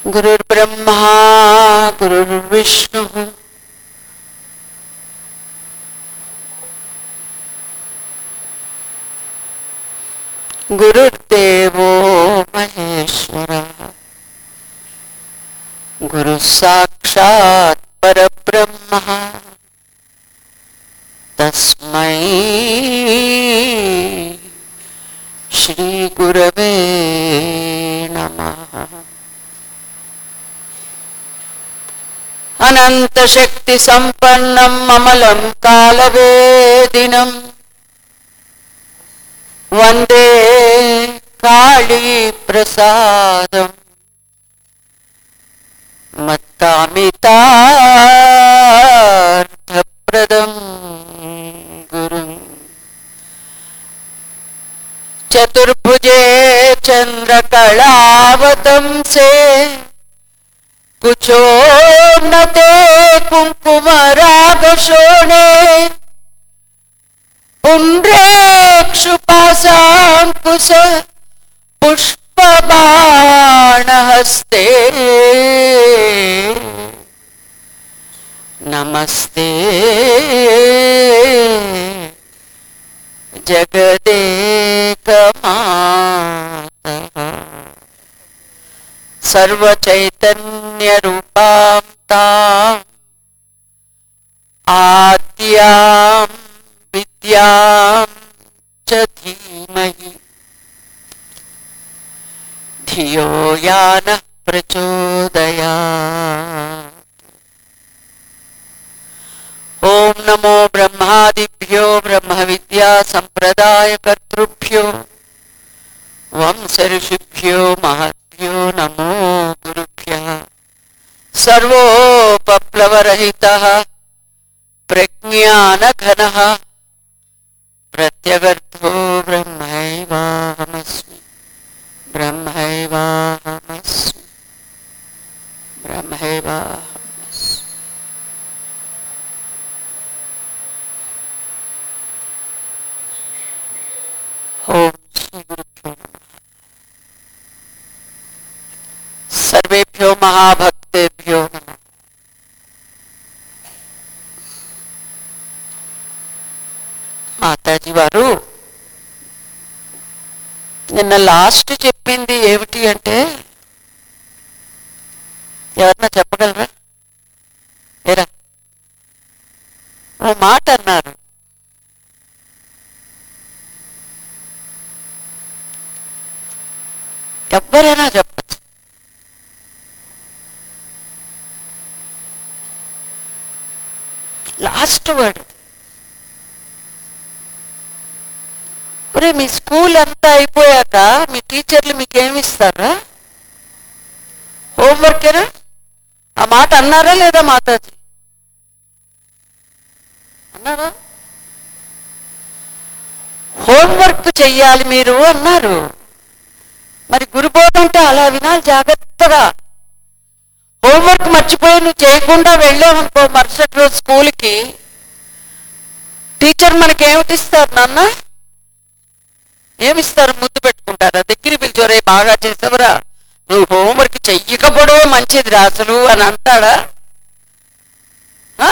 गुरुर्ब्रह्मा गुरुर्विष्णुः गुरुर्देवो महेश्वरः गुरुः साक्षात् परब्रह्मः तस्मै श्रीगुरवे नमः अनन्तशक्तिसम्पन्नम् अमलं कालवेदिनम् वन्दे काळीप्रसादम् मत्तामितार्थप्रदम् गुरुम् चतुर्भुजे चन्द्रकलावतंसे कुचोन्नते कुङ्कुमरागशोणे पुण्ड्रेक्षुपासाङ्कुश पुष्पबाणहस्ते नमस्ते जगदेकमातः सर्वचैतन्यरूपां ताम् आद्यां विद्यां च धीमहि धियो यानः प्रचोदयात् ॐ नमो ब्रह्मादिभ्यो ब्रह्मविद्यासम्प्रदायकर्तृभ्यो वंशऋषिभ्यो महद्भ्यो नमो गुरुभ्यः सर्वोपप्लवरहितः प्रज्ञानघनः प्रत्यगर्थो ब्रह्मैवाहमस्मि ब्रह्मैवाहमस्मि ब्रह्मैवाहमस्मि ఓం శ్రీ గురుభ్యో నమః. సర్వేభ్యో మహాభక్తేభ్యో నమ మాతాజీ వారు నిన్న లాస్ట్ చెప్పింది ఏమిటి అంటే ఎవరన్నా చెప్పగలరా ఏరా ఓ మాట అన్నారు ఎవ్వరైనా చెప్పచ్చు లాస్ట్ వర్డ్ ఒరే మీ స్కూల్ అంతా అయిపోయాక మీ టీచర్లు మీకు ఏమి ఇస్తారా హోంవర్కేనా ఆ మాట అన్నారా లేదా మాతాజీ అన్నారా హోంవర్క్ చెయ్యాలి మీరు అన్నారు మరి గురుబోధ అంటే అలా వినాలి జాగ్రత్తగా హోంవర్క్ మర్చిపోయి నువ్వు చేయకుండా వెళ్ళావనుకో మరుసటి రోజు స్కూల్కి టీచర్ మనకి ఏమిటి ఇస్తారు నాన్న ఏమిస్తారు ముద్దు పెట్టుకుంటారా దగ్గర పిలిచోరే బాగా చేసావురా నువ్వు హోంవర్క్ చెయ్యకపోవడమే మంచిది రా అసలు అని అంటాడా ఆ?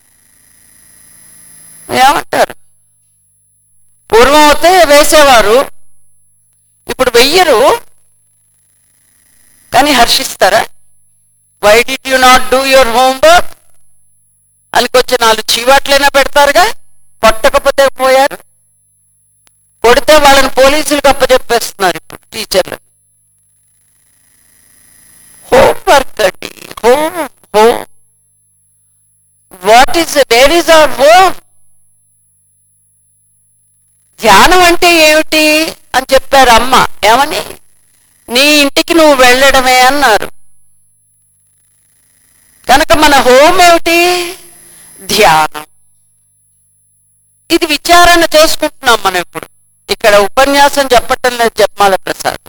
ఏమంటారు పూర్వం అయితే వేసేవారు ఇప్పుడు వెయ్యరు కానీ హర్షిస్తారా why did you not do your homework అనికొచ్చి నాలుగు చీవాట్లైనా పెడతారుగా కొట్టకపోతే పోయారు కొడితే వాళ్ళని పోలీసులకు అప్పచెప్పేస్తున్నారు ఇప్పుడు టీచర్లు హోంవర్క్ అండి home home what is where is our home ధ్యానం అంటే ఏమిటి అని చెప్పారు అమ్మ ఏమని నీ ఇంటికి నువ్వు వెళ్ళడమే అన్నారు కనుక మన హోమ్ ఏమిటి ధ్యానం ఇది విచారణ చేసుకుంటున్నాం మనం ఇప్పుడు ఇక్కడ ఉపన్యాసం చెప్పటం లేదు జపమాల ప్రసాద్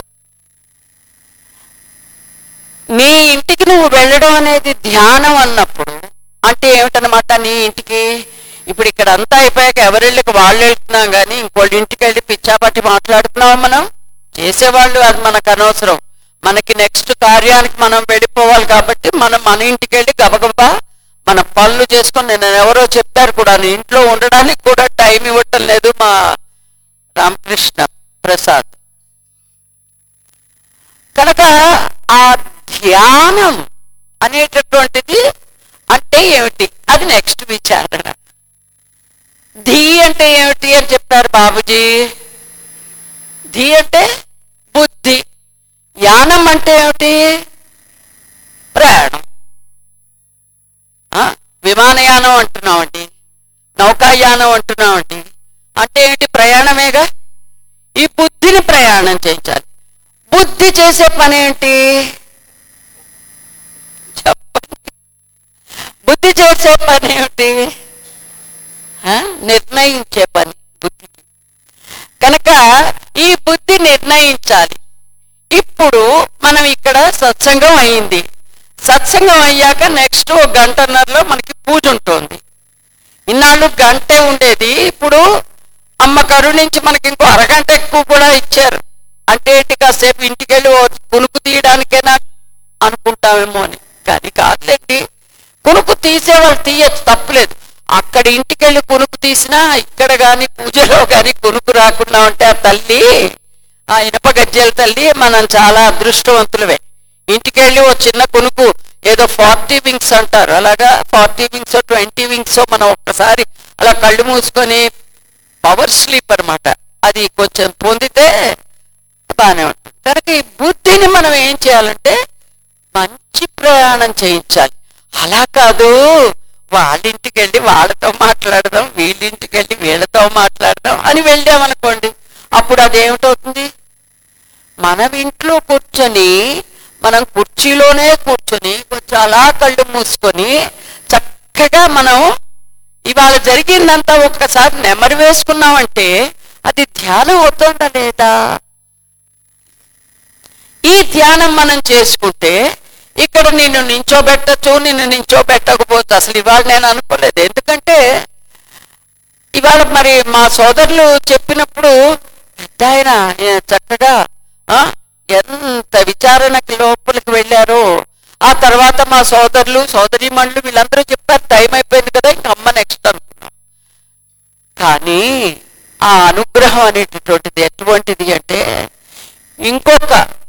నీ ఇంటికి నువ్వు వెళ్ళడం అనేది ధ్యానం అన్నప్పుడు అంటే ఏమిటనమాట నీ ఇంటికి ఇప్పుడు ఇక్కడ అంతా అయిపోయాక ఎవరిళ్ళకి వాళ్ళు వెళ్తున్నాం కానీ ఇంకోళ్ళ ఇంటికి వెళ్ళి పిచ్చాపట్టి మాట్లాడుతున్నాం మనం చేసేవాళ్ళు అది మనకు అనవసరం మనకి నెక్స్ట్ కార్యానికి మనం వెళ్ళిపోవాలి కాబట్టి మనం మన ఇంటికి వెళ్ళి గబగబా మన పనులు చేసుకొని నేను ఎవరో చెప్పారు కూడా నీ ఇంట్లో ఉండడానికి కూడా టైం ఇవ్వటం లేదు మా రామకృష్ణ ప్రసాద్ కనుక ఆ ధ్యానం అనేటటువంటిది అంటే ఏమిటి అది నెక్స్ట్ విచారణ ధీ అంటే ఏమిటి అని చెప్పారు బాబుజీ ధీ అంటే బుద్ధి యానం అంటే ఏమిటి ప్రయాణం ఆ, విమానయానం అంటున్నామండి నౌకాయానం అంటున్నామండి అంటే ఏంటి ప్రయాణమేగా ఈ బుద్ధిని ప్రయాణం చేయించాలి బుద్ధి చేసే పని ఏంటి చెప్పండి బుద్ధి చేసే పని ఏమిటి ఆ? నిర్ణయించే పని బుద్ధి కనుక ఈ బుద్ధి నిర్ణయించాలి ఇప్పుడు మనం ఇక్కడ సత్సంగం అయింది సత్సంగం అయ్యాక నెక్స్ట్ ఒక గంటన్నరలో మనకి పూజ ఉంటుంది ఇన్నాళ్ళు గంటే ఉండేది ఇప్పుడు అమ్మ కరుణించి మనకి ఇంకో అరగంట ఎక్కువ కూడా ఇచ్చారు అంటే ఏంటి కాసేపు ఇంటికి వెళ్ళి ఓ కునుకు తీయడానికైనా అనుకుంటామేమో అని కానీ కాదులేండి కునుకు తీసేవాళ్ళు తీయచ్చు తప్పులేదు అక్కడ ఇంటికి వెళ్ళి కునుకు తీసినా ఇక్కడ గాని పూజలో గాని కునుకు రాకుండా ఉంటే ఆ తల్లి ఆ ఇనప గజ్జల తల్లి మనం చాలా అదృష్టవంతులవే ఇంటికి వెళ్ళి ఓ చిన్న కునుకు ఏదో ఫార్టీ వింగ్స్ అంటారు అలాగా ఫార్టీ వింగ్స్ ట్వంటీ వింగ్స్ మనం ఒక్కసారి అలా కళ్ళు మూసుకొని పవర్ స్లీప్ అన్నమాట అది కొంచెం పొందితే బాగానే ఉంటుంది కనుక ఈ బుద్ధిని మనం ఏం చేయాలంటే మంచి ప్రయాణం చేయించాలి అలా కాదు వాళ్ళింటికి వెళ్ళి వాళ్ళతో మాట్లాడదాం వీళ్ళింటికి వెళ్ళి వీళ్ళతో మాట్లాడదాం అని వెళ్ళామనుకోండి అప్పుడు అదేమిటవుతుంది మనం ఇంట్లో కూర్చొని మనం కుర్చీలోనే కూర్చొని కొంచెం అలా కళ్ళు మూసుకొని చక్కగా మనం ఇవాళ జరిగిందంతా ఒక్కసారి నెమరు వేసుకున్నామంటే అది ధ్యానం అవుతుందా లేదా ఈ ధ్యానం మనం చేసుకుంటే ఇక్కడ నిన్ను నించోబెట్టచ్చు నిన్ను నించోబెట్టకపోతే అసలు ఇవాళ నేను అనుకోలేదు ఎందుకంటే ఇవాళ మరి మా సోదరులు చెప్పినప్పుడు పెద్ద ఆయన ఏ, చక్కగా ఆ, ఎంత విచారణకి లోపలికి వెళ్ళారో ఆ తర్వాత మా సోదరులు సోదరీమణులు వీళ్ళందరూ చెప్పారు టైం అయిపోయింది కదా ఇంక అమ్మ నెక్స్ట్ అనుకున్నాం కానీ ఆ అనుగ్రహం అనేటటువంటిది ఎటువంటిది అంటే ఇంకొక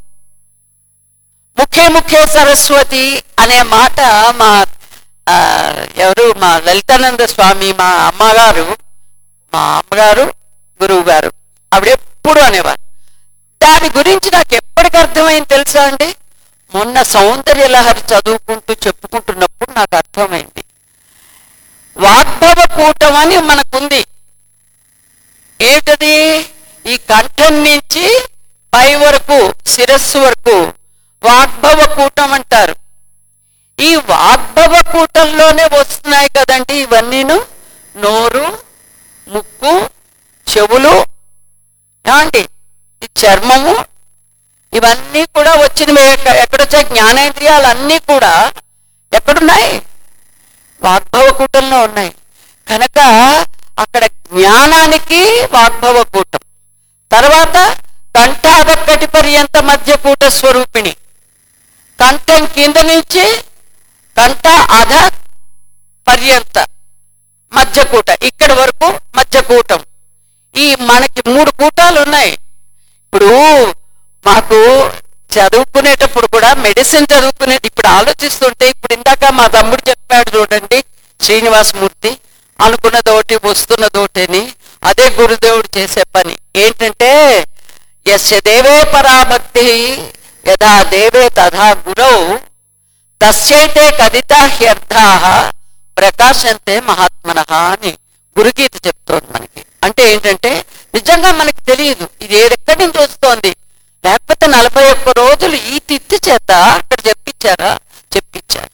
ముఖే ముఖే సరస్వతి అనే మాట మా ఆ, ఎవరు మా లలితానంద స్వామి మా అమ్మగారు మా అమ్మగారు గురువు గారు ఆవిడ ఎప్పుడు అనేవారు దాని గురించి నాకు ఎప్పటికి అర్థమైంది తెలుసా అండి మొన్న సౌందర్య లహరి చదువుకుంటూ చెప్పుకుంటున్నప్పుడు నాకు అర్థమైంది వాగ్భవ కూటం అని మనకుంది ఏంటది ఈ కంఠం నుంచి పై వరకు శిరస్సు వరకు వాగ్భవ కూటం అంటారు ఈ వాగ్భవ కూటంలోనే వస్తున్నాయి కదండి ఇవన్నీను నోరు ముక్కు చెవులు ఏమండి ఈ చర్మము ఇవన్నీ కూడా వచ్చినవి ఎక్క- ఎక్కడొచ్చాయి జ్ఞానేంద్రియాలు అన్నీ కూడా ఎక్కడున్నాయి వాగ్భవ కూటంలో ఉన్నాయి కనుక అక్కడ జ్ఞానానికి వాగ్భవ కూటం తర్వాత కంఠాదక్కటి పర్యంత మధ్య కూట స్వరూపిణి కంఠం కింద నుంచి కంఠ అధ పర్యంత మధ్యకూట ఇక్కడ వరకు మధ్యకూటం ఈ మనకి మూడు కూటాలు ఉన్నాయి ఇప్పుడు మాకు చదువుకునేటప్పుడు కూడా మెడిసిన్ చదువుకునే ఇప్పుడు ఆలోచిస్తుంటే ఇప్పుడు ఇందాక మా తమ్ముడు చెప్పాడు చూడండి శ్రీనివాసమూర్తి అనుకున్నదోటి వస్తున్నదోటిని అదే గురుదేవుడు చేసే పని ఏంటంటే యస్య దేవే పరాభక్తి యథా దేవే తథా గురౌ తస్యైతే కదితా హ్యర్థా ప్రకాశంతే మహాత్మన అని గురుగీత చెప్తోంది మనకి అంటే ఏంటంటే నిజంగా మనకి తెలియదు ఇది ఎక్కడి నుంచి వస్తోంది లేకపోతే నలభై ఒక్క రోజులు ఈ తిత్తి చేత అక్కడ చెప్పించారా చెప్పించారు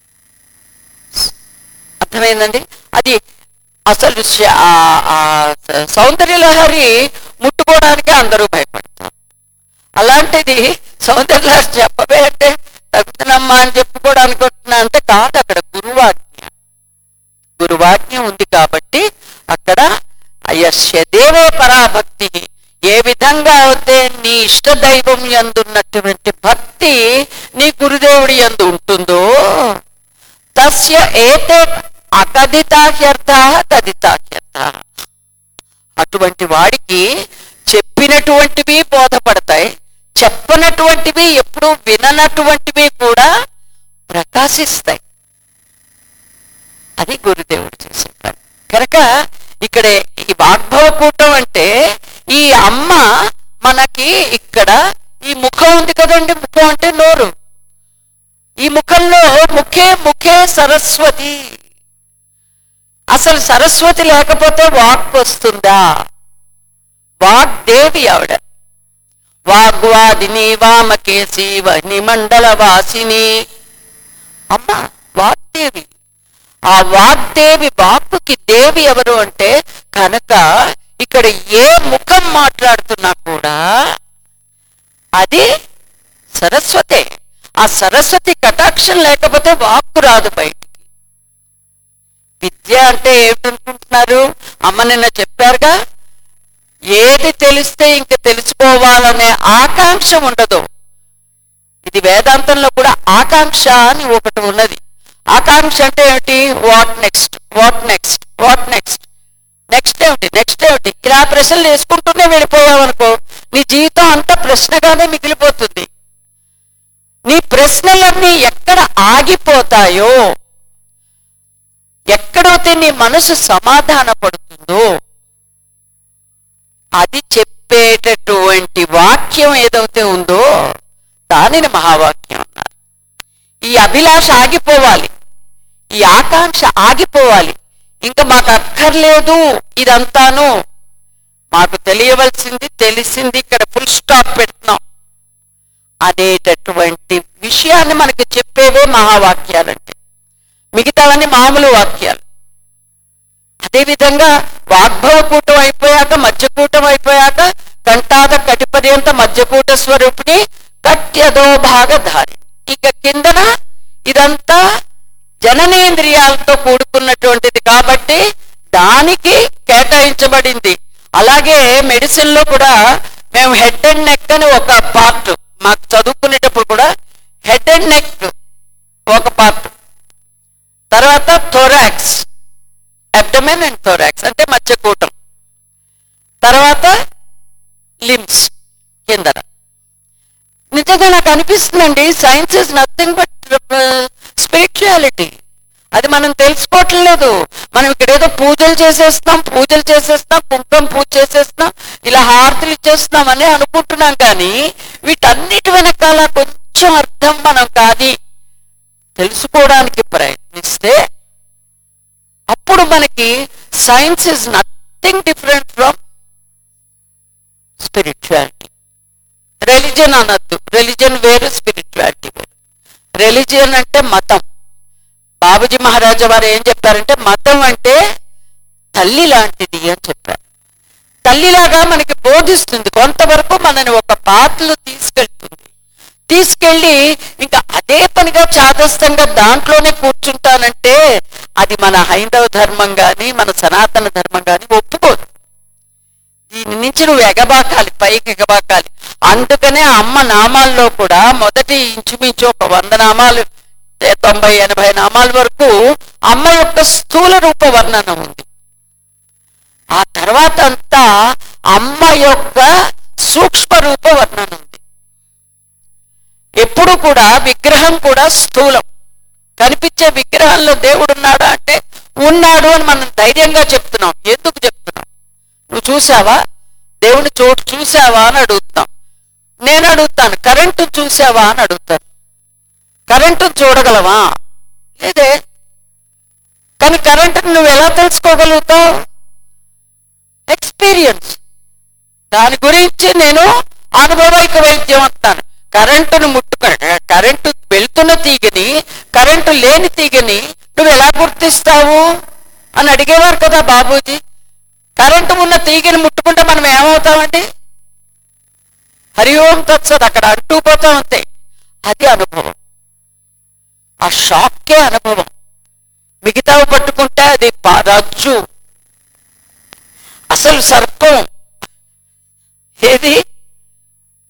అర్థమైందండి అది అసలు శ- ఆ- ఆ సౌందర్య లహరి ముట్టుకోవడానికి అందరూ భయపడతారు అలాంటిది సౌందర్య లహరి చెప్పవే అంటే తగ్గుతున్నమ్మా అని చెప్పుకోవడానికి వస్తున్నా అంటే కాదు అక్కడ గురువాజ్ఞ గురువాజ్ఞ ఉంది కాబట్టి అక్కడ అయస్య దేవే పరాభక్తి ఏ విధంగా అయితే నీ నీ ఇష్ట దైవం ఎందున్నటువంటి భక్తి నీ గురుదేవుడి యందు ఉంటుందో తస్య ఏతే అకథితాహ్యర్థ కథితాహ్యర్థ అటువంటి వాడికి చెప్పినటువంటివి బోధపడతాయి చెప్పనటువంటివి ఎప్పుడూ విననటువంటివి కూడా ప్రకాశిస్తాయి అది గురుదేవుడు చేసే పని కనుక ఇక్కడ ఈ వాగ్భవ కూటం అంటే ఈ అమ్మ మనకి ఇక్కడ ఈ ముఖం ఉంది కదండి ముఖం అంటే నోరు ఈ ముఖంలో ముఖే ముఖే సరస్వతి అసలు సరస్వతి లేకపోతే వాక్ వస్తుందా వాగ్దేవి ఆవిడ వాగ్వాదిని వామకేసి వహ్ని మండల వాసిని అమ్మ వాగ్దేవి ఆ వాగ్దేవి వాక్కుకి దేవి ఎవరు అంటే కనుక ఇక్కడ ఏ ముఖం మాట్లాడుతున్నా కూడా అది సరస్వతే ఆ సరస్వతి కటాక్షం లేకపోతే వాక్కు రాదు బయటికి విద్య అంటే ఏమిటనుకుంటున్నారు అమ్మ నిన్న చెప్పారుగా ఏది తెలిస్తే ఇంక తెలుసుకోవాలనే ఆకాంక్ష ఉండదు ఇది వేదాంతంలో కూడా ఆకాంక్ష అని ఒకటి ఉన్నది ఆకాంక్ష అంటే ఏమిటి what next what next what next next ఏమిటి నెక్స్ట్ ఏమిటి ఇలా ప్రశ్నలు వేసుకుంటూనే వెళ్ళిపోయావనుకో నీ జీవితం అంతా ప్రశ్నగానే మిగిలిపోతుంది నీ ప్రశ్నలన్నీ ఎక్కడ ఆగిపోతాయో ఎక్కడైతే నీ మనసు సమాధాన పడుతుందో అది చెప్పేటటువంటి వాక్యం ఏదైతే ఉందో దానిని మహావాక్యం అన్నారు ఈ అభిలాష ఆగిపోవాలి ఈ ఆకాంక్ష ఆగిపోవాలి ఇంకా మాకు అక్కర్లేదు ఇదంతాను మాకు తెలియవలసింది తెలిసింది ఇక్కడ ఫుల్ స్టాప్ పెడుతున్నాం అనేటటువంటి విషయాన్ని మనకి చెప్పేవే మహావాక్యాలంటే మిగతావన్నీ మామూలు వాక్యాలు అదేవిధంగా వాగ్భవ కూటం అయిపోయాక మధ్యకూటం అయిపోయాక కంటాద కటిపర్యంత మధ్యకూట స్వరూపిణి కట్యదో భాగధారి ఇక కిందన ఇదంతా జననేంద్రియాలతో కూడుకున్నటువంటిది కాబట్టి దానికి కేటాయించబడింది అలాగే మెడిసిన్ లో కూడా మేము హెడ్ అండ్ నెక్ అని ఒక పార్ట్ మాకు చదువుకునేటప్పుడు కూడా హెడ్ అండ్ నెక్ ఒక పార్ట్ తర్వాత థొరాక్స్ అబ్డమెన్ అండ్ థొరాక్స్ అంటే మధ్యకూటం తర్వాత లిమ్స్ కిందన నిజంగా నాకు అనిపిస్తుందండి science is nothing but spirituality అది మనం తెలుసుకోవట్లేదు మనం ఇక్కడ ఏదో పూజలు చేసేస్తున్నాం పూజలు చేసేస్తున్నాం కుంకుమ పూజ చేసేస్తున్నాం ఇలా హారతులు ఇచ్చేస్తున్నాం అని అనుకుంటున్నాం కానీ వీటన్నిటి వెనకాల కొంచెం అర్థం మనం కానీ తెలుసుకోవడానికి ప్రయత్నిస్తే అప్పుడు మనకి science is nothing different from spirituality religion అనొద్దు రెలిజన్ వేరు స్పిరిచువాలిటీ వేరు రెలిజియన్ అంటే మతం బాబుజీ మహారాజా వారు ఏం చెప్పారంటే మతం అంటే తల్లి లాంటిది అని చెప్పారు తల్లిలాగా మనకి బోధిస్తుంది కొంతవరకు మనని ఒక పాత్రలో తీసుకెళ్తుంది తీసుకెళ్ళి ఇంకా అదే పనిగా చాదస్తంగా దాంట్లోనే కూర్చుంటానంటే అది మన హైందవ ధర్మం గాని మన సనాతన ధర్మం గాని ఒప్పుకోదు దీని నుంచి నువ్వు ఎగబాకాలి పైకి ఎగబాకాలి అందుకనే అమ్మ నామాల్లో కూడా మొదటి ఇంచుమించు ఒక వంద నామాలు ఏ తొంభై ఎనభై నామాల వరకు అమ్మ యొక్క స్థూల రూప వర్ణన ఉంది ఆ తర్వాత అంతా అమ్మ యొక్క సూక్ష్మ రూప వర్ణన ఉంది ఎప్పుడు కూడా విగ్రహం కూడా స్థూలం కనిపించే విగ్రహంలో దేవుడు ఉన్నాడా అంటే ఉన్నాడు అని మనం ధైర్యంగా చెప్తున్నాం ఎందుకు చెప్తున్నాం నువ్వు చూసావా దేవుని చోటు చూసావా అని అడుగుతాం నేను అడుగుతాను కరెంటు చూసావా అని అడుగుతాను కరెంటు చూడగలవా లేదే కానీ కరెంటుని నువ్వు ఎలా తెలుసుకోగలుగుతావు ఎక్స్పీరియన్స్ దాని గురించి నేను అనుభవైక వైద్యం అంటాను కరెంటును ముట్టుక కరెంటు వెళ్తున్న తీగని కరెంటు లేని తీగని నువ్వు ఎలా గుర్తిస్తావు అని అడిగేవారు కదా బాబూజీ కరెంటు ఉన్న తీగని ముట్టుకుంటే మనం ఏమవుతామండి హరి ఓం తత్సత్ అక్కడ అంటూ పోతాం అంతే అది అనుభవం ఆ షాక్కే అనుభవం మిగతావి పట్టుకుంటే అది ప- రజ్జు అసలు సర్పం ఏది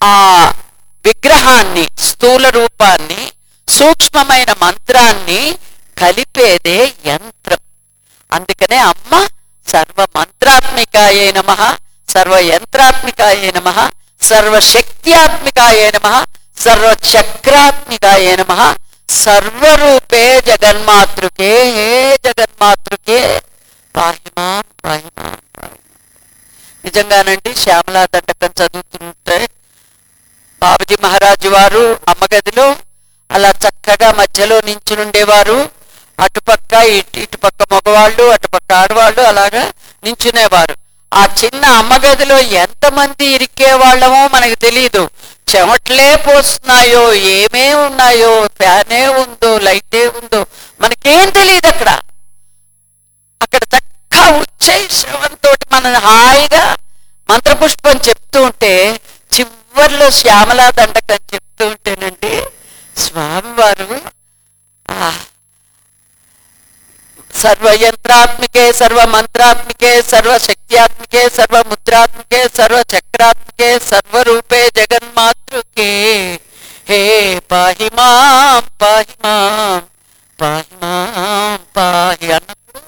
ఆ విగ్రహాన్ని స్థూల రూపాన్ని సూక్ష్మమైన మంత్రాన్ని కలిపేదే యంత్రం అందుకనే అమ్మ సర్వ మంత్రాత్మికాయే నమ సర్వ యంత్రాత్మికాయే నమ సర్వశక్త్యాత్మికాయే నమ సర్వచక్రాత్మికాయే నమ సర్వరూపే జగన్మాతృకే హే జగన్మాతృకే పాహిమా పాహిమా పాహిమా నిజంగానండి శ్యామలా దండకం చదువుతుంటే బాబుజీ మహారాజు వారు అమ్మగదిలో అలా చక్కగా మధ్యలో నించునుండేవారు అటుపక్క ఇటు ఇటుపక్క మగవాళ్ళు అటుపక్క ఆడవాళ్ళు అలాగా నించునేవారు ఆ చిన్న అమ్మగదిలో ఎంతమంది ఇరికేవాళ్ళమో మనకు తెలియదు చెమట్లే పోస్తున్నాయో ఏమే ఉన్నాయో ఫ్యానే ఉందో లైటే ఉందో మనకేం తెలియదు అక్కడ అక్కడ చక్కగా ఉచ్చై శ్రవంతో మనం హాయిగా మంత్రపుష్పం చెప్తూ ఉంటే చివర్లో శ్యామలా దండకం చెప్తూ ఉంటేనండి స్వామివారు ఆ సర్వయంత్రాత్మికే సర్వ మంత్రాత్మికే సర్వ శక్త్యాత్మికే సర్వ ముద్రాత్మికే సర్వ చక్రాత్మికే సర్వరూపే జగన్మాతృకే హే పాహి మాం పాహి మాం పాహి మాం పాహి అన్నప్పుడు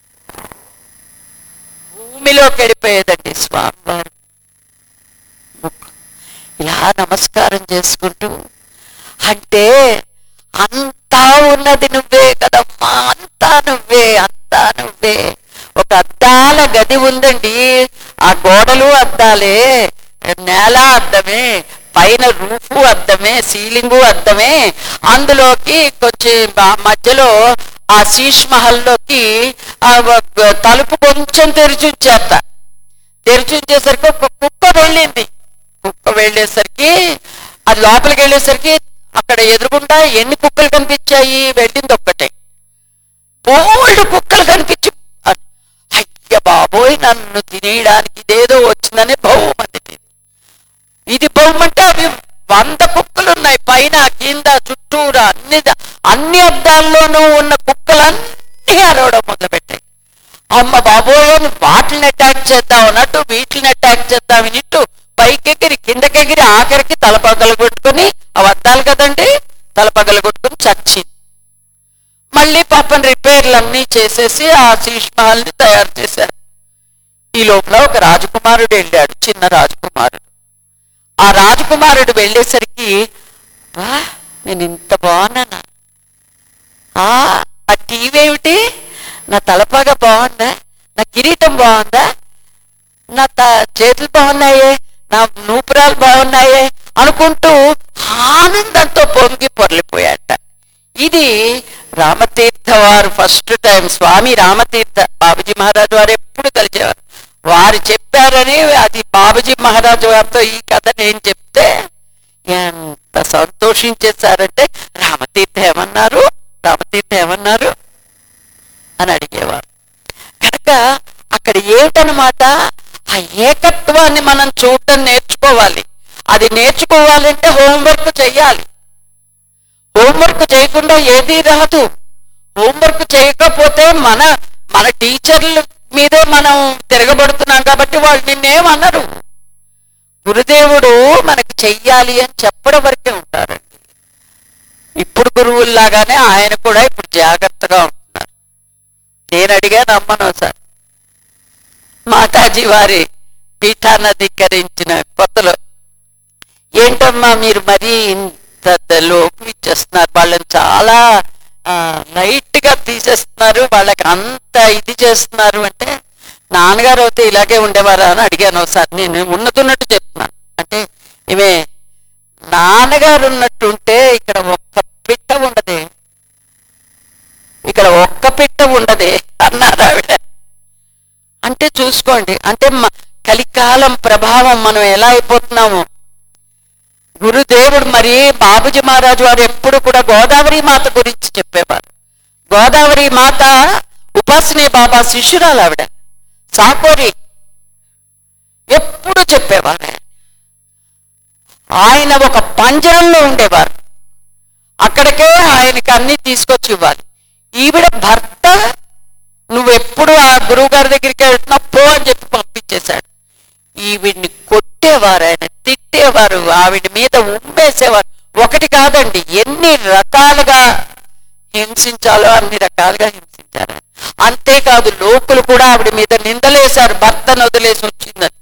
భూమిలోకి వెళ్ళిపోయేదండి స్వామివారు ఇలా నమస్కారం చేసుకుంటూ అంటే అంతా ఉన్నది నువ్వే కదమ్మా అంతా నువ్వే అంతా నువ్వే ఒక అద్దాల గది ఉందండి ఆ గోడలు అద్దాలే నేల అద్దమే పైన రూఫు అద్దమే సీలింగు అద్దమే అందులోకి కొంచెం ఆ మధ్యలో ఆ శీష్ మహల్లోకి ఆ ఒక తలుపు కొంచెం తెరిచి ఉంచేస్తా తెరిచి ఉంచేసరికి ఒక కుక్క వెళ్ళింది కుక్క వెళ్ళేసరికి అది లోపలికి వెళ్ళేసరికి అక్కడ ఎదురుగుండా ఎన్ని కుక్కలు కనిపించాయి వెళ్ళింది ఒక్కటే బోల్డ్ కుక్కలు కనిపించి అయ్య బాబోయ్ నన్ను తినేయడానికి ఇదేదో వచ్చిందని బహుమతి ఇది బహుమంటే అవి వంద కుక్కలు ఉన్నాయి పైన కింద చుట్టూరా అన్ని ద- అన్ని అద్దాల్లోనూ ఉన్న కుక్కలన్నీ అరవడం మొదలుపెట్టాయి అమ్మ బాబోయ్ అని వాటిని అటాక్ చేద్దాం అన్నట్టు వీటిని అటాక్ చేద్దాం ఇటు పైకెగిరి కిందకెగిరి ఆఖరికి తల పగలు కొట్టుకుని అవి అద్దాలు కదండి తల పగలు కొట్టుకుని చచ్చింది మళ్ళీ పాపం రిపేర్లు అన్నీ చేసేసి ఆ శీష్ మహల్ ని తయారు చేశారు ఈ లోపల ఒక రాజకుమారుడు వెళ్ళాడు చిన్న రాజకుమారుడు ఆ రాజకుమారుడు వెళ్ళేసరికి వా నేను ఇంత బాగున్నానా ఆ ఆ టీవీ ఏమిటి నా తలపాగ బాగుందా నా కిరీటం బాగుందా నా త చేతులు బాగున్నాయే నా నూపురాలు బాగున్నాయే అనుకుంటూ ఆనందంతో పొంగి పొరలిపోయాట ఇది రామతీర్థ వారు ఫస్ట్ టైం స్వామి రామతీర్థ బాబుజీ మహారాజు వారు ఎప్పుడు కలిసేవారు వారు చెప్పారని అది బాబుజీ మహారాజు వారితో ఈ కథ నేను చెప్తే ఎంత సంతోషించేశారంటే రామతీర్థ ఏమన్నారు రామతీర్థ ఏమన్నారు అని అడిగేవారు కనుక అక్కడ ఏమిటనమాట ఆ ఏకత్వాన్ని మనం చూడటం నేర్చుకోవాలి అది నేర్చుకోవాలంటే హోంవర్క్ చెయ్యాలి హోంవర్క్ చేయకుండా ఏదీ రాదు హోంవర్క్ చేయకపోతే మన మన టీచర్ల మీదే మనం తిరగబడుతున్నాం కాబట్టి వాళ్ళు నిన్నేమనరు గురుదేవుడు మనకి చెయ్యాలి అని చెప్పడం వరకే ఉంటారండి ఇప్పుడు గురువుల్లాగానే ఆయన కూడా ఇప్పుడు జాగ్రత్తగా ఉంటున్నారు నేను అడిగాను అమ్మను సార్ మాతాజీ వారి పీఠాన్ని అధికరించిన కొత్తలో ఏంటమ్మా మీరు మరీ ఇంత లోపు ఇచ్చేస్తున్నారు వాళ్ళని చాలా లైట్ గా తీసేస్తున్నారు వాళ్ళకి అంత ఇది చేస్తున్నారు అంటే నాన్నగారు అయితే ఇలాగే ఉండేవారా అని అడిగాను ఒకసారి నేను ఉన్నతున్నట్టు చెప్తున్నాను అంటే ఇవే నాన్నగారు ఉన్నట్టు ఉంటే ఇక్కడ ఒక్క పిట్ట ఉండదే ఇక్కడ ఒక్క పిట్ట ఉండదే అన్నారు ఆవిడ అంటే చూసుకోండి అంటే మ- కలికాలం ప్రభావం మనం ఎలా అయిపోతున్నాము గురుదేవుడు మరి బాబుజీ మహారాజు వారు ఎప్పుడు కూడా గోదావరి మాత గురించి చెప్పేవారు గోదావరి మాత ఉపాసనే బాబా శిష్యురాలు ఆవిడ సాకోరి ఎప్పుడు చెప్పేవారు ఆయన. ఆయన ఒక పంజరంలో ఉండేవారు అక్కడికే ఆయనకి అన్ని తీసుకొచ్చి ఇవ్వాలి ఈవిడ భర్త నువ్వెప్పుడు ఆ గురువు గారి దగ్గరికి వెళ్తున్నావు పో అని చెప్పి పంపించేశాడు ఈవిడ్ని కొట్టి కొట్టేవారు ఆయన తిట్టేవారు ఆవిడ మీద ఉమ్మేసేవారు ఒకటి కాదండి ఎన్ని రకాలుగా హింసించాలో అన్ని రకాలుగా హింసించారు అంతేకాదు లోకులు కూడా ఆవిడ మీద నిందలేశారు భర్తను వదిలేసి వచ్చిందని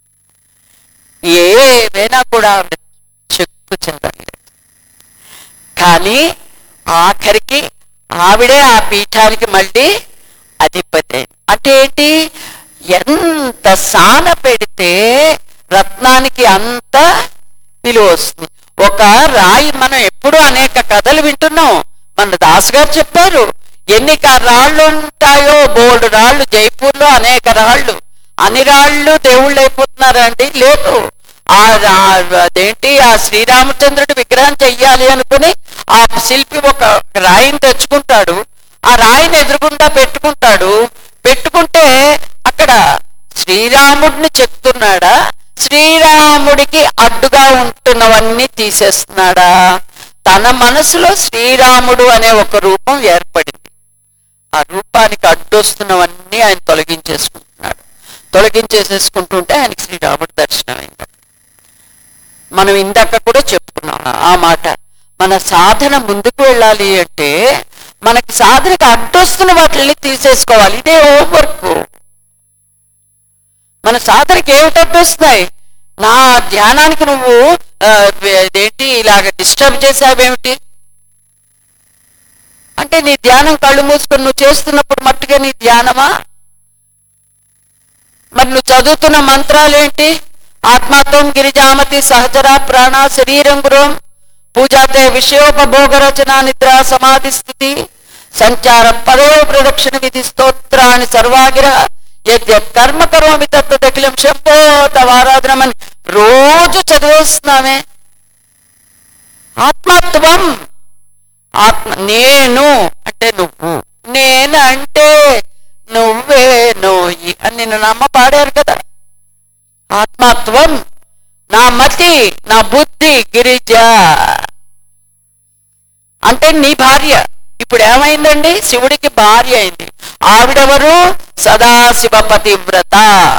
ఏవైనా కూడా ఆవిడ చెక్కు చెదరలేదు కానీ ఆఖరికి ఆవిడే ఆ పీఠానికి మళ్ళీ అధిపతి అయింది. అంటే ఏంటి ఎంత సాన పెడితే రత్నానికి అంత విలువ వస్తుంది ఒక రాయి మనం ఎప్పుడూ అనేక కథలు వింటున్నాం మన దాస్ గారు చెప్పారు ఎన్ని క- రాళ్ళు ఉంటాయో బోల్డ్ రాళ్ళు జైపూర్లో అనేక రాళ్ళు అన్ని రాళ్ళు దేవుళ్ళు అయిపోతున్నారండి లేదు ఆ రా- అదేంటి ఆ శ్రీరామచంద్రుడి విగ్రహం చెయ్యాలి అనుకుని ఆ శిల్పి ఒక రాయిని తెచ్చుకుంటాడు ఆ రాయిని ఎదురుగుండా పెట్టుకుంటాడు పెట్టుకుంటే అక్కడ శ్రీరాముడిని చెప్తున్నాడా శ్రీరాముడికి అడ్డుగా ఉంటున్నవన్నీ తీసేస్తున్నాడా తన మనసులో శ్రీరాముడు అనే ఒక రూపం ఏర్పడింది ఆ రూపానికి అడ్డొస్తున్నవన్నీ ఆయన తొలగించేసుకుంటున్నాడు తొలగించేసేసుకుంటుంటే ఆయనకి శ్రీరాముడు దర్శనమైంది మనం ఇందాక కూడా చెప్పుకున్నాం ఆ మాట మన సాధన ముందుకు వెళ్ళాలి అంటే మనకి సాధనకి అడ్డొస్తున్న వాటిని తీసేసుకోవాలి ఇదే హోంవర్క్ మన సాధనకి ఏమిటి అడ్డొస్తున్నాయి నా ధ్యానానికి నువ్వు ఆ, ఇదేంటి ఇలాగ డిస్టర్బ్ చేసావేమిటి అంటే నీ ధ్యానం కళ్ళు మూసుకొని నువ్వు చేస్తున్నప్పుడు మట్టుగా నీ ధ్యానమా మరి నువ్వు చదువుతున్న మంత్రాలేంటి ఆత్మాత్వం గిరిజామతి సహచర ప్రాణ శరీరం గృహం పూజాతే విషయోపభోగ రచన నిద్ర సమాధి స్థితి సంచార పదవ ప్రదక్షిణ విధి స్తోత్రాన్ని సర్వాగిర యద్యత్ కర్మ కరోమి తత్వదఖిలం శంభో తవారాధనమని రోజు చదివేస్తున్నామే ఆత్మత్వం ఆత్మ నేను అంటే నువ్వు నేనంటే నువ్వే నోయి అని నిన్న నమ్మ పాడారు కదా ఆత్మత్వం నా మతి నా బుద్ధి గిరిజ అంటే నీ భార్య ఇప్పుడు ఏమైందండి శివుడికి భార్య అయింది ఆవిడెవరు సదాశివ పతివ్రత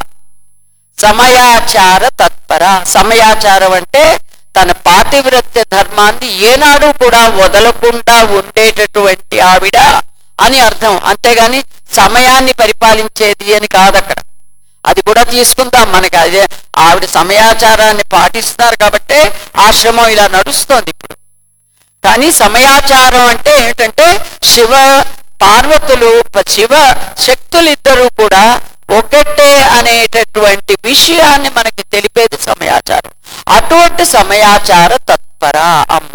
సమయాచార తత్పర సమయాచారం అంటే తన పాతివ్రత్య ధర్మాన్ని ఏనాడు కూడా వదలకుండా ఉండేటటువంటి ఆవిడ అని అర్థం అంతేగాని సమయాన్ని పరిపాలించేది అని కాదు అక్కడ అది కూడా తీసుకుందాం మనకి అదే ఆవిడ సమయాచారాన్ని పాటిస్తున్నారు కాబట్టి ఆశ్రమం ఇలా నడుస్తోంది ఇప్పుడు కానీ సమయాచారం అంటే ఏంటంటే శివ పార్వతులు ప- శివ శక్తులిద్దరూ కూడా ఒకటే అనేటటువంటి విషయాన్ని మనకి తెలిపేది సమయాచారం అటువంటి సమయాచార తత్పర అమ్మ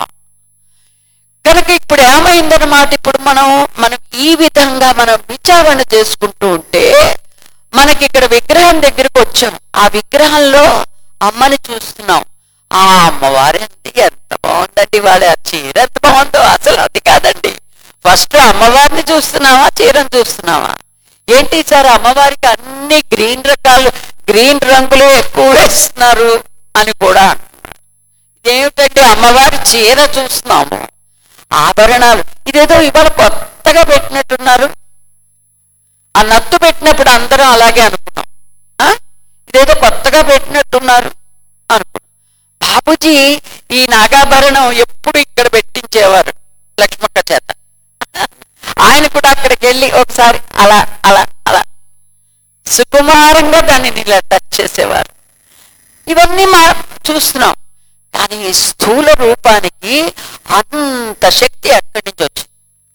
కనుక ఇప్పుడు ఏమైందన్నమాట ఇప్పుడు మనం మనం ఈ విధంగా మనం విచారణ చేసుకుంటూ ఉంటే మనకి ఇక్కడ విగ్రహం దగ్గరికి వచ్చాం ఆ విగ్రహంలో అమ్మని చూస్తున్నాం ఆ అమ్మవారి అండి ఎంత బాగుందండి వాళ్ళ ఆ చీర ఎంత బాగుందో అసలు అది కాదండి ఫస్ట్ అమ్మవారిని చూస్తున్నావా చీరను చూస్తున్నావా ఏంటి సార్ అమ్మవారికి అన్ని గ్రీన్ రకాలు గ్రీన్ రంగులు ఎక్కువ వేస్తున్నారు అని కూడా అంటున్నారు. ఇదేమిటంటే అమ్మవారి చీర చూస్తున్నాము ఆభరణాలు ఇదేదో ఇవాళ కొత్తగా పెట్టినట్టున్నారు ఆ నత్తు పెట్టినప్పుడు అందరం అలాగే అనుకున్నాం ఆ? ఇదేదో కొత్తగా పెట్టినట్టున్నారు అనుకున్నాం బాబుజీ ఈ నాగాభరణం ఎప్పుడు ఇక్కడ పెట్టించేవారు లక్ష్మక్క చేత ఆయన కూడా అక్కడికి వెళ్ళి ఒకసారి అలా అలా అలా సుకుమారంగా దాన్ని ఇలా టచ్ చేసేవారు ఇవన్నీ మా చూస్తున్నాం కానీ ఈ స్థూల రూపానికి అంత శక్తి ఎక్కడి నుంచి వచ్చింది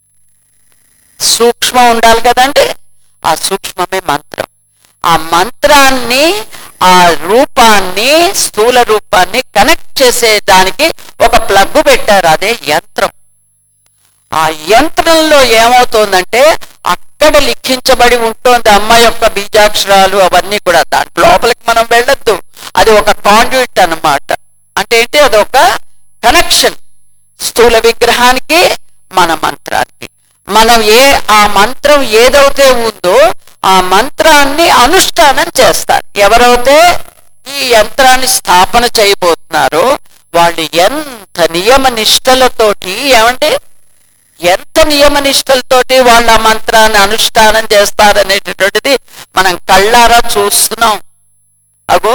సూక్ష్మం ఉండాలి కదండి ఆ సూక్ష్మమే మంత్రం ఆ మంత్రాన్ని ఆ రూపాన్ని స్థూల రూపాన్ని కనెక్ట్ చేసే దానికి ఒక ప్లగ్ పెట్టారు అదే యంత్రం ఆ యంత్రంలో ఏమవుతోందంటే అక్కడ లిఖించబడి ఉంటుంది అమ్మ యొక్క బీజాక్షరాలు అవన్నీ కూడా దాంట్ లోపలికి మనం వెళ్ళొద్దు అది ఒక కాండ్యూట్ అన్నమాట అంటే ఏంటి అది ఒక కనెక్షన్ స్థూల విగ్రహానికి మన మంత్రానికి మనం ఏ ఆ మంత్రం ఏదైతే ఉందో ఆ మంత్రాన్ని అనుష్ఠానం చేస్తారు ఎవరైతే ఈ యంత్రాన్ని స్థాపన చేయబోతున్నారో వాళ్ళు ఎంత నియమ నిష్టలతోటి ఏమంటే ఎంత నియమ నిష్టలతోటి వాళ్ళ ఆ మంత్రాన్ని అనుష్ఠానం చేస్తారనేటటువంటిది మనం కళ్ళారా చూస్తున్నాం అగో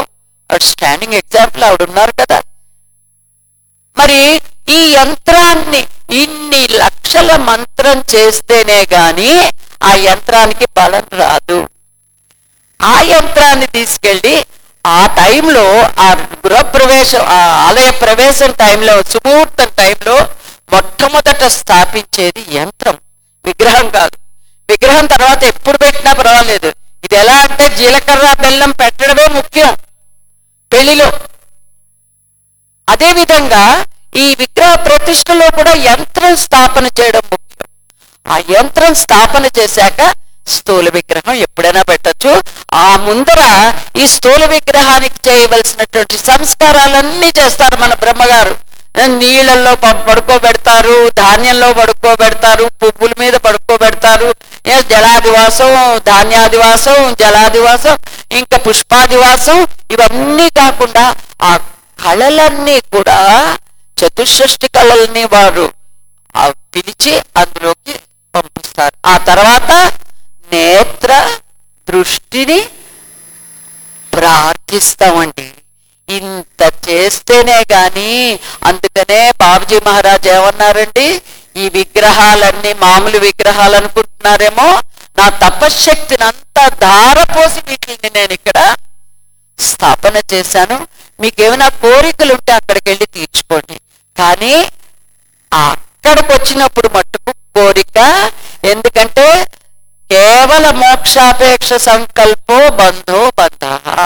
ఆవిడ స్టాండింగ్ ఎగ్జాంపుల్ ఆవిడ ఉన్నారు కదా మరి ఈ యంత్రాన్ని ఇన్ని లక్షల మంత్రం చేస్తేనే గాని ఆ యంత్రానికి బలం రాదు ఆ యంత్రాన్ని తీసుకెళ్ళి ఆ టైంలో ఆ గృహప్రవేశం ఆ ఆలయ ప్రవేశం టైంలో సుముహూర్తం టైంలో మొట్టమొదట స్థాపించేది యంత్రం విగ్రహం కాదు విగ్రహం తర్వాత ఎప్పుడు పెట్టినా పర్వాలేదు ఇది ఎలా అంటే జీలకర్ర బెల్లం పెట్టడమే ముఖ్యం పెళ్లిలో అదే విధంగా ఈ విగ్రహ ప్రతిష్టలో కూడా యంత్రం స్థాపన చేయడం ముఖ్యం ఆ యంత్రం స్థాపన చేశాక స్థూల విగ్రహం ఎప్పుడైనా పెట్టొచ్చు ఆ ముందర ఈ స్థూల విగ్రహానికి చేయవలసినటువంటి సంస్కారాలన్నీ చేస్తారు మన బ్రహ్మగారు నీళ్ళల్లో ప- పడుకోబెడతారు ధాన్యంలో పడుకోబెడతారు పువ్వుల మీద పడుకోబెడతారు ఏ జలాదివాసం ధాన్యాదివాసం జలాదివాసం ఇంకా పుష్పాదివాసం ఇవన్నీ కాకుండా ఆ కళలన్నీ కూడా చతుషష్టి కళల్ని వారు ఆ పిలిచి అందులోకి పంపిస్తారు ఆ తర్వాత నేత్ర దృష్టిని ప్రార్థిస్తామండి ఇంత చేస్తేనే గాని అందుకనే బాబుజీ మహారాజ్ ఏమన్నారండి ఈ విగ్రహాలన్నీ మామూలు విగ్రహాలు అనుకుంటున్నారేమో నా తపశ్శక్తిని అంతా ధారపోసి వీటిని నేను ఇక్కడ స్థాపన చేశాను మీకు ఏమైనా కోరికలు ఉంటే అక్కడికి వెళ్ళి తీర్చుకోండి కానీ అక్కడికి వచ్చినప్పుడు మట్టుకు కోరిక ఎందుకంటే కేవల మోక్షాపేక్ష సంకల్పో బంధో బంధ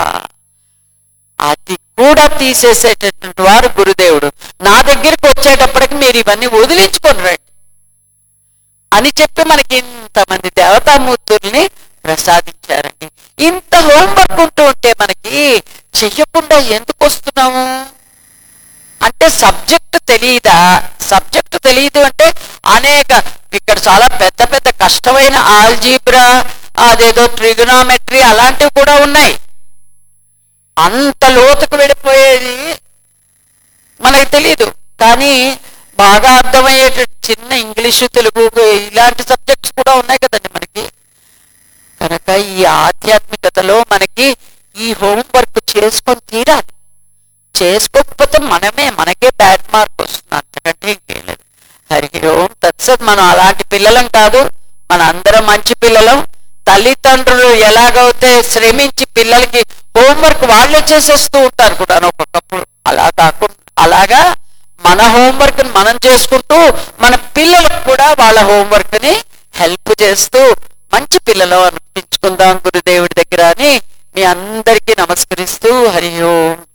అది కూడా తీసేసేటటువంటి వారు గురుదేవుడు నా దగ్గరికి వచ్చేటప్పటికి మీరు ఇవన్నీ వదిలించుకొని రండి అని చెప్పి మనకి ఇంతమంది దేవతామూర్తుల్ని ప్రసాదించారండి ఇంత హోంవర్క్ ఉంటూ ఉంటే మనకి చెయ్యకుండా ఎందుకు వస్తున్నాము అంటే సబ్జెక్ట్ తెలియదా సబ్జెక్ట్ తెలియదు అంటే అనేక ఇక్కడ చాలా పెద్ద పెద్ద కష్టమైన ఆల్జీబ్రా అదేదో ట్రిగనామెట్రీ అలాంటివి కూడా ఉన్నాయి అంత లోతుకు వెళ్ళిపోయేది మనకి తెలియదు కానీ బాగా అర్థమయ్యేట చిన్న ఇంగ్లీషు తెలుగు ఇలాంటి సబ్జెక్ట్స్ కూడా ఉన్నాయి కదండి మనకి కనుక ఈ ఆధ్యాత్మికతలో మనకి ఈ హోంవర్క్ చేసుకొని తీరాలి చేసుకోకపోతే మనమే మనకే బ్యాడ్ మార్క్ వస్తుంది అంతకంటే ఇంకేం లేదు హరి ఓం తత్సత్ మనం అలాంటి పిల్లలం కాదు మన అందరం మంచి పిల్లలం తల్లిదండ్రులు ఎలాగైతే శ్రమించి పిల్లలకి హోంవర్క్ వాళ్ళే చేసేస్తూ ఉంటారు కూడా ఒక్కొక్కప్పుడు అలా కాకుండా అలాగా మన హోంవర్క్ మనం చేసుకుంటూ మన పిల్లలకు కూడా వాళ్ళ హోంవర్క్ ని హెల్ప్ చేస్తూ మంచి పిల్లలు అనిపించుకుందాం గురుదేవుడి దగ్గర అని మీ అందరికీ నమస్కరిస్తూ హరి ఓం